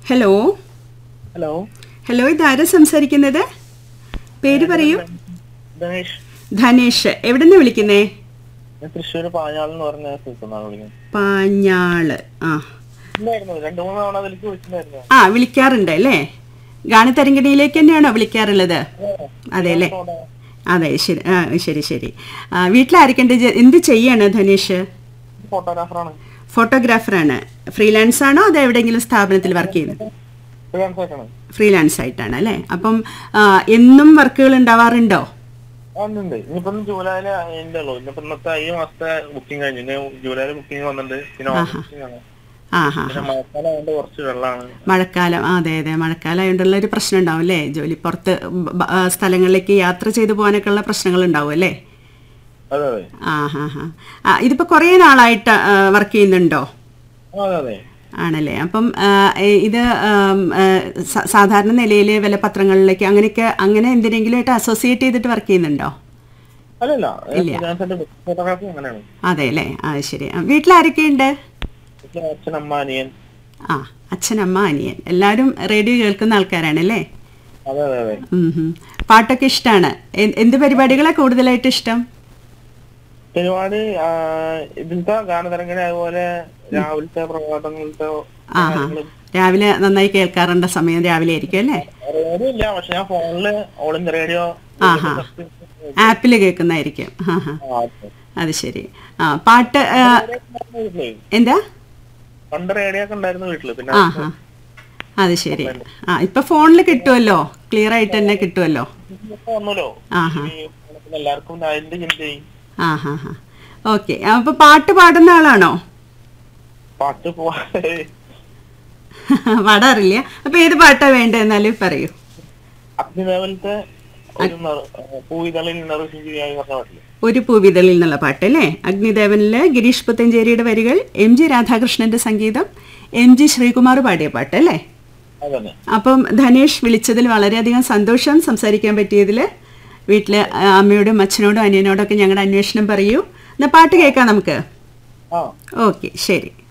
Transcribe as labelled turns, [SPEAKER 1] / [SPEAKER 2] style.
[SPEAKER 1] Hello
[SPEAKER 2] hello
[SPEAKER 1] hello ഇതാരാ സംസാരിക്കുന്നത് പേര് പറയൂ
[SPEAKER 2] ഗണേഷ്
[SPEAKER 1] ധനേഷ് എവിടെ നിന്ന് വിളിക്കുന്നേ
[SPEAKER 2] ഞാൻ തൃശ്ശൂർ പാഞ്ഞാൾ എന്ന് പറഞ്ഞ സ്ഥലത്തുനിന്നാണ് വിളിക്കുന്നത്
[SPEAKER 1] പാഞ്ഞാള് ആ
[SPEAKER 2] ഉണ്ടായിരുന്നു രണ്ടു മൂന്ന് തവണ അതിലേക്ക് വിളിച്ചിട്ടുണ്ടായിരുന്നു
[SPEAKER 1] ആ വിളിക്കാറുണ്ട് അല്ലേ ഗാനതരംഗിണിയിലേക്ക് തന്നെയാണോ വിളിക്കാറുള്ളത് അതെ അല്ലേ അതെ ശരി ആ ശരി ശരി ആ, വീട്ടിലായിരിക്കണ്ട് എന്ത് ചെയ്യാണ് ധനേഷ്
[SPEAKER 2] ഫോട്ടോഗ്രാഫറാണ്
[SPEAKER 1] ഫോട്ടോഗ്രാഫറാണ് ഫ്രീലാൻസ് ആണോ അതോ എവിടെയെങ്കിലും സ്ഥാപനത്തിൽ വർക്ക് ചെയ്യുന്നത്
[SPEAKER 2] ഫ്രീലാൻസ് ആയിട്ടാണ്
[SPEAKER 1] ഫ്രീലാൻസ് ആയിട്ടാണ് അല്ലേ അപ്പം ആ, എന്നും വർക്കുകൾ ഉണ്ടാവാറുണ്ടോ
[SPEAKER 2] ഉണ്ട് ഇനിയിപ്പം ജൂലൈയില് അതിന്റെ ഉള്ളൂ ഇനിയിപ്പോ ഇന്നത്തെ ഈ മാസത്തെ ബുക്കിംഗ് കഴിഞ്ഞു ഇനി ജൂലൈയില് ബുക്കിംഗ് വന്നിട്ടുണ്ട് പിന്നെ ഓഗസ്റ്റ് ബുക്കിംഗ് ആണ്
[SPEAKER 1] ആ ഹാ
[SPEAKER 2] പിന്നെ മഴക്കാലം ആയതുകൊണ്ട് കുറച്ച് വെള്ളമാണ്
[SPEAKER 1] മഴക്കാലം ആ, അതെ അതെ മഴക്കാലം ആയതുകൊണ്ടുള്ള ഒരു പ്രശ്നം ഉണ്ടാവും അല്ലേ ജോലി പുറത്ത് ബ- ബ- ആ, സ്ഥലങ്ങളിലേക്ക് യാത്ര ചെയ്തു പോകാനൊക്കെ ഉള്ള പ്രശ്നങ്ങൾ ഉണ്ടാവും അല്ലേ
[SPEAKER 2] അതെ അതെ
[SPEAKER 1] ആ ഹാ ഹാ ആ ഇതിപ്പോൾ കുറേ നാളായിട്ട് വർക്ക് ചെയ്യുന്നുണ്ടോ
[SPEAKER 2] ആ, അതെ അതെ
[SPEAKER 1] ആണല്ലേ അപ്പം ആ, ഏ- ഇത് ആം, ആ, സ- സാധാരണ നിലയിൽ വില പത്രങ്ങളിലേക്ക് അങ്ങനെയൊക്കെ അങ്ങനെ എന്തിനെങ്കിലും ആയിട്ട് അസോസിയേറ്റ് ചെയ്തിട്ട് വർക്ക് ചെയ്യുന്നുണ്ടോ
[SPEAKER 2] അല്ലല്ല ഫ്രീലാൻസിന്റെ ഫോട്ടോഗ്രാഫി അങ്ങനെയാണ്
[SPEAKER 1] അതെ അല്ലേ ആ ശരി ആ, വീട്ടിലാരൊക്കെയുണ്ട്
[SPEAKER 2] വീട്ടിലെ അച്ഛൻ അമ്മ അനിയൻ
[SPEAKER 1] ആ അച്ഛനമ്മ അനിയൻ എല്ലാവരും റേഡിയോ കേൾക്കുന്ന ആൾക്കാരാണല്ലേ
[SPEAKER 2] അതെ അതെ അതെ
[SPEAKER 1] ഉം ഹും. പാട്ടൊക്കെ ഇഷ്ടമാണ് എന്ത് പരിപാടികളാണ് കൂടുതലായിട്ട് ഇഷ്ടം
[SPEAKER 2] പരിപാടി ആ, ഇതിലത്തെ ഗാനതരംഗിണി അതുപോലെ രാവിലത്തെ പ്രഭാതങ്ങളിലത്തെ
[SPEAKER 1] ആഹാ രാവിലെ നന്നായി കേൾക്കാറുണ്ട സമയം രാവിലെ ആയിരിക്കും അല്ലേ
[SPEAKER 2] റേഡിയോ ഇല്ല പക്ഷെ ഞാൻ ഫോണില് ഓൾ ഇന്ത്യ റേഡിയോ
[SPEAKER 1] ആഹാ ആപ്പിൽ കേൾക്കുന്നതായിരിക്കും ആ ഹാ അത് ശരി ആ പാട്ട് ആ,
[SPEAKER 2] വീട്ടില്
[SPEAKER 1] എന്താ
[SPEAKER 2] പണ്ട് റേഡിയോ ഒക്കെ ഉണ്ടായിരുന്നു വീട്ടില് പിന്നെ
[SPEAKER 1] ആ ഹാ അത് ശരി ആ ഇപ്പൊ ഫോണിൽ കിട്ടുമല്ലോ ക്ലിയർ ആയിട്ട് തന്നെ കിട്ടുമല്ലോ
[SPEAKER 2] ഇപ്പൊ വന്നല്ലോ
[SPEAKER 1] ആഹാ
[SPEAKER 2] ഈ ഫോണത്തിൽ എല്ലാവർക്കും അതിന്റെ ചിന്തയും
[SPEAKER 1] ആ ഹാ ഹാ ഓക്കെ അപ്പൊ പാട്ട് പാടുന്ന ആളാണോ
[SPEAKER 2] പാട്ട് പോവാ
[SPEAKER 1] പാടാറില്ല അപ്പൊ ഏത് പാട്ടാ വേണ്ടത് എന്നാലും പറയൂ
[SPEAKER 2] അഗ്നിദേവലത്തെ ഒരു നിറ- പൂവിതളിൽ നിറവിശുചിയായി പറഞ്ഞ പാട്ടില്
[SPEAKER 1] ഒരു പൂവിതളിൽ എന്നുള്ള പാട്ട് അല്ലേ അഗ്നിദേവനില് ഗിരീഷ് പുത്തഞ്ചേരിയുടെ വരികൾ എം ജി രാധാകൃഷ്ണന്റെ സംഗീതം എം ജി ശ്രീകുമാർ പാടിയ പാട്ട് അല്ലേ
[SPEAKER 2] അതന്നെ
[SPEAKER 1] അപ്പം ധനേഷ് വിളിച്ചതിൽ വളരെയധികം സന്തോഷം സംസാരിക്കാൻ പറ്റിയതിൽ വീട്ടിൽ അമ്മയോടും അച്ഛനോടും അനിയനോടൊക്കെ ഞങ്ങളുടെ അന്വേഷണം പറയൂ എന്നാൽ പാട്ട് കേൾക്കാം നമുക്ക്
[SPEAKER 2] ആ
[SPEAKER 1] ഓക്കെ ശരി